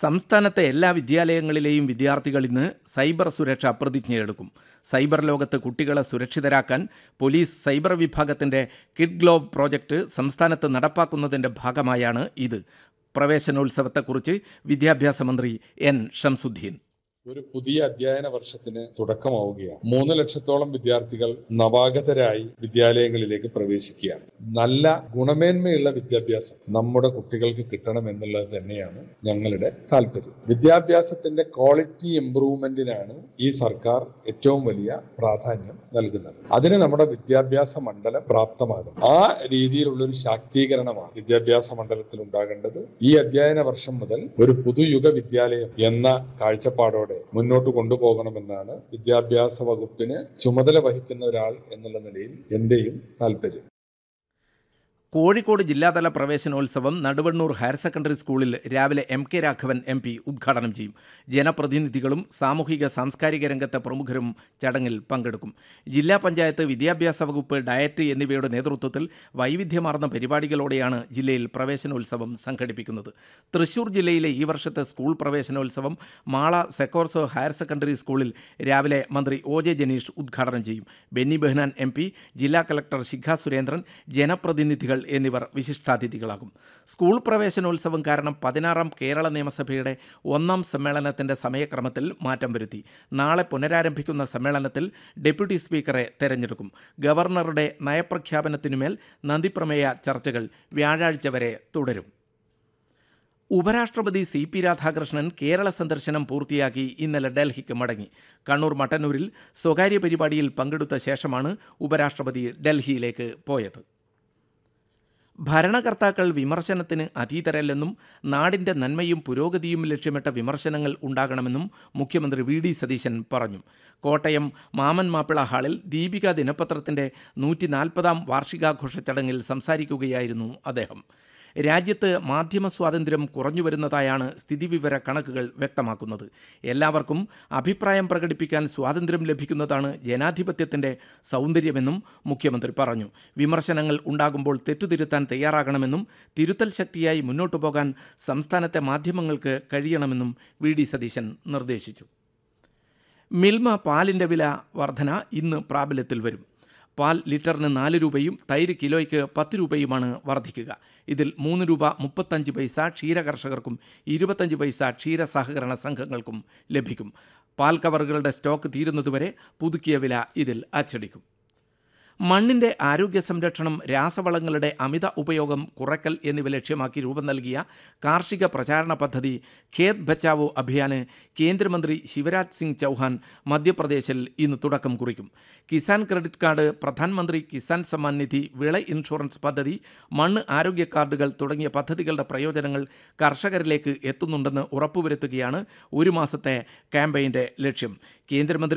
സംസ്ഥാനത്തെ എല്ലാ വിദ്യാലയങ്ങളിലെയും വിദ്യാർത്ഥികൾ ഇന്ന് സൈബർ സുരക്ഷ പ്രതിജ്ഞയെടുക്കും സൈബർ ലോകത്ത് കുട്ടികളെ സുരക്ഷിതരാക്കാൻ പോലീസ് സൈബർ വിഭാഗത്തിൻ്റെ കിഡ് ഗ്ലോവ് പ്രോജക്റ്റ് സംസ്ഥാനത്ത് നടപ്പാക്കുന്നതിൻ്റെ ഭാഗമായാണ് ഇത് പ്രവേശനോത്സവത്തെക്കുറിച്ച് വിദ്യാഭ്യാസ മന്ത്രി എൻ ഷംസുദ്ദീൻ ഒരു പുതിയ അധ്യയന വർഷത്തിന് തുടക്കമാവുകയാണ് മൂന്ന് ലക്ഷത്തോളം വിദ്യാർത്ഥികൾ നവാഗതരായി വിദ്യാലയങ്ങളിലേക്ക് പ്രവേശിക്കുകയാണ് നല്ല ഗുണമേന്മയുള്ള വിദ്യാഭ്യാസം നമ്മുടെ കുട്ടികൾക്ക് കിട്ടണം എന്നുള്ളത് തന്നെയാണ് ഞങ്ങളുടെ താല്പര്യം വിദ്യാഭ്യാസത്തിന്റെ ക്വാളിറ്റി ഇംപ്രൂവ്മെന്റിനാണ് ഈ സർക്കാർ ഏറ്റവും വലിയ പ്രാധാന്യം നൽകുന്നത് അതിന് നമ്മുടെ വിദ്യാഭ്യാസ മണ്ഡലം പ്രാപ്തമാകും ആ രീതിയിലുള്ള ഒരു ശാക്തീകരണമാണ് വിദ്യാഭ്യാസ മണ്ഡലത്തിൽ ഉണ്ടാകേണ്ടത് ഈ അധ്യയന വർഷം മുതൽ ഒരു പുതുയുഗ വിദ്യാലയം എന്ന കാഴ്ചപ്പാടോടെ മുന്നോട്ട് കൊണ്ടുപോകണമെന്നാണ് വിദ്യാഭ്യാസ വകുപ്പിന് ചുമതല വഹിക്കുന്ന ഒരാൾ എന്നുള്ള നിലയിൽ എന്റെയും താല്പര്യം കോഴിക്കോട് ജില്ലാതല പ്രവേശനോത്സവം നടുവണ്ണൂർ ഹയർ സെക്കൻഡറി സ്കൂളിൽ രാവിലെ M K Raghavan M P ഉദ്ഘാടനം ചെയ്യും ജനപ്രതിനിധികളും സാമൂഹിക സാംസ്കാരിക രംഗത്തെ പ്രമുഖരും ചടങ്ങിൽ പങ്കെടുക്കും ജില്ലാ പഞ്ചായത്ത് വിദ്യാഭ്യാസ വകുപ്പ് ഡയറ്റ് എന്നിവയുടെ നേതൃത്വത്തിൽ വൈവിധ്യമാർന്ന പരിപാടികളോടെയാണ് ജില്ലയിൽ പ്രവേശനോത്സവം സംഘടിപ്പിക്കുന്നത് തൃശൂർ ജില്ലയിലെ ഈ വർഷത്തെ സ്കൂൾ പ്രവേശനോത്സവം മാള സെക്കോർസോ ഹയർ സെക്കൻഡറി സ്കൂളിൽ രാവിലെ മന്ത്രി ഒ ജെ ജനീഷ് ഉദ്ഘാടനം ചെയ്യും ബെന്നി ബെഹ്നാൻ എം പി ജില്ലാ കളക്ടർ ശിഖ സുരേന്ദ്രൻ ജനപ്രതിനിധികൾ എന്നിവർ വിശിഷ്ടാതിഥികളാകും സ്കൂൾ പ്രവേശനോത്സവം കാരണം പതിനാറാം കേരള നിയമസഭയുടെ ഒന്നാം സമ്മേളനത്തിന്റെ സമയക്രമത്തിൽ മാറ്റം വരുത്തി നാളെ പുനരാരംഭിക്കുന്ന സമ്മേളനത്തിൽ ഡെപ്യൂട്ടി സ്പീക്കറെ തെരഞ്ഞെടുക്കും ഗവർണറുടെ നയപ്രഖ്യാപനത്തിനുമേൽ നന്ദിപ്രമേയ ചർച്ചകൾ വ്യാഴാഴ്ച വരെ തുടരും ഉപരാഷ്ട്രപതി സി പി രാധാകൃഷ്ണൻ കേരള സന്ദർശനം പൂർത്തിയാക്കി ഇന്നലെ ഡൽഹിക്ക് മടങ്ങി കണ്ണൂർ മട്ടന്നൂരിൽ സ്വകാര്യ പരിപാടിയിൽ പങ്കെടുത്ത ശേഷമാണ് ഉപരാഷ്ട്രപതി ഡൽഹിയിലേക്ക് പോയത് ഭരണകർത്താക്കൾ വിമർശനത്തിന് അതീതരല്ലെന്നും നാടിൻ്റെ നന്മയും പുരോഗതിയും ലക്ഷ്യമിട്ട വിമർശനങ്ങൾ ഉണ്ടാകണമെന്നും മുഖ്യമന്ത്രി വി ഡി സതീശൻ പറഞ്ഞു കോട്ടയം മാമൻ മാപ്പിള ഹാളിൽ ദീപിക ദിനപത്രത്തിൻ്റെ നൂറ്റി നാൽപ്പതാം വാർഷികാഘോഷ ചടങ്ങിൽ സംസാരിക്കുകയായിരുന്നു അദ്ദേഹം രാജ്യത്ത് മാധ്യമ സ്വാതന്ത്ര്യം കുറഞ്ഞു വരുന്നതായാണ് സ്ഥിതിവിവര കണക്കുകൾ വ്യക്തമാക്കുന്നത് എല്ലാവർക്കും അഭിപ്രായം പ്രകടിപ്പിക്കാൻ സ്വാതന്ത്ര്യം ലഭിക്കുന്നതാണ് ജനാധിപത്യത്തിൻ്റെ സൗന്ദര്യമെന്നും മുഖ്യമന്ത്രി പറഞ്ഞു വിമർശനങ്ങൾ ഉണ്ടാകുമ്പോൾ തെറ്റുതിരുത്താൻ തയ്യാറാകണമെന്നും തിരുത്തൽ ശക്തിയായി മുന്നോട്ടു പോകാൻ സംസ്ഥാനത്തെ മാധ്യമങ്ങൾക്ക് കഴിയണമെന്നും വി ഡി സതീശൻ നിർദ്ദേശിച്ചു മിൽമ പാലിൻ്റെ വില വർധന ഇന്ന് പ്രാബല്യത്തിൽ വരും പാൽ ലിറ്ററിന് നാല് രൂപയും തൈര് കിലോയ്ക്ക് പത്ത് രൂപയുമാണ് വർദ്ധിക്കുക ഇതിൽ മൂന്ന് രൂപ മുപ്പത്തഞ്ച് പൈസ ക്ഷീര കർഷകർക്കും ഇരുപത്തഞ്ച് പൈസ ക്ഷീര സഹകരണ സംഘങ്ങൾക്കും ലഭിക്കും പാൽ കവറുകളുടെ സ്റ്റോക്ക് തീരുന്നതുവരെ പുതുക്കിയ വില ഇതിൽ അച്ചടിക്കും മണ്ണിൻ്റെ ആരോഗ്യ സംരക്ഷണം രാസവളങ്ങളുടെ അമിത ഉപയോഗം കുറയ്ക്കൽ എന്നിവ ലക്ഷ്യമാക്കി രൂപം നൽകിയ കാർഷിക പ്രചാരണ പദ്ധതി ഖേത് ബച്ചാവോ അഭിയാന് കേന്ദ്രമന്ത്രി ശിവരാജ് സിംഗ് ചൗഹാൻ മധ്യപ്രദേശിൽ ഇന്ന് തുടക്കം കുറിക്കും കിസാൻ ക്രെഡിറ്റ് കാർഡ് പ്രധാനമന്ത്രി കിസാൻ സമ്മാൻ നിധി വിള ഇൻഷുറൻസ് പദ്ധതി മണ്ണ് ആരോഗ്യ കാർഡുകൾ തുടങ്ങിയ പദ്ധതികളുടെ പ്രയോജനങ്ങൾ കർഷകരിലേക്ക് എത്തുന്നുണ്ടെന്ന് ഉറപ്പുവരുത്തുകയാണ് ഒരു മാസത്തെ ക്യാമ്പയിൻ്റെ ലക്ഷ്യം കേന്ദ്രമന്ത്രി